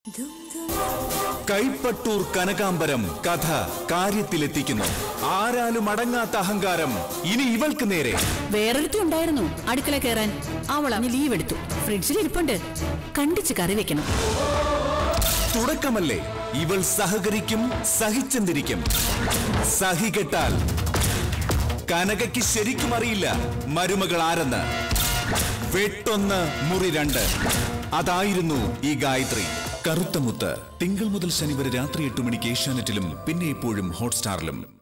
കൈപ്പട്ടൂർ കനകാംബരം കഥ കാര്യത്തിലെത്തിക്കുന്നു ആരാലും അടങ്ങാത്ത അഹങ്കാരം ഇനി ഇവൾക്ക് നേരെ വേറൊരുത്തി ഉണ്ടായിരുന്നു അടുക്കള കയറാൻ അവൾ അങ്ങ് ലീവ് എടുത്തു ഫ്രിഡ്ജിൽ ഇരിപ്പുണ്ട് കണ്ടിച്ച് കറി വെക്കണം തുടക്കമല്ലേ ഇവൾ സഹകരിക്കും സഹിച്ചെന്തിരിക്കും സഹികെട്ടാൽ കനകയ്ക്ക് ശരിക്കും അറിയില്ല മരുമകൾ ആരെന്ന് വെട്ടൊന്ന് മുറി രണ്ട് അതായിരുന്നു ഈ ഗായത്രി കറുത്ത മുത്ത് തിങ്കൾ മുതൽ ശനി വരെ രാത്രി എട്ട് മണിക്ക് ഏഷ്യാനെറ്റിലും പിന്നെ എപ്പോഴും ഹോട്ട്സ്റ്റാറിലും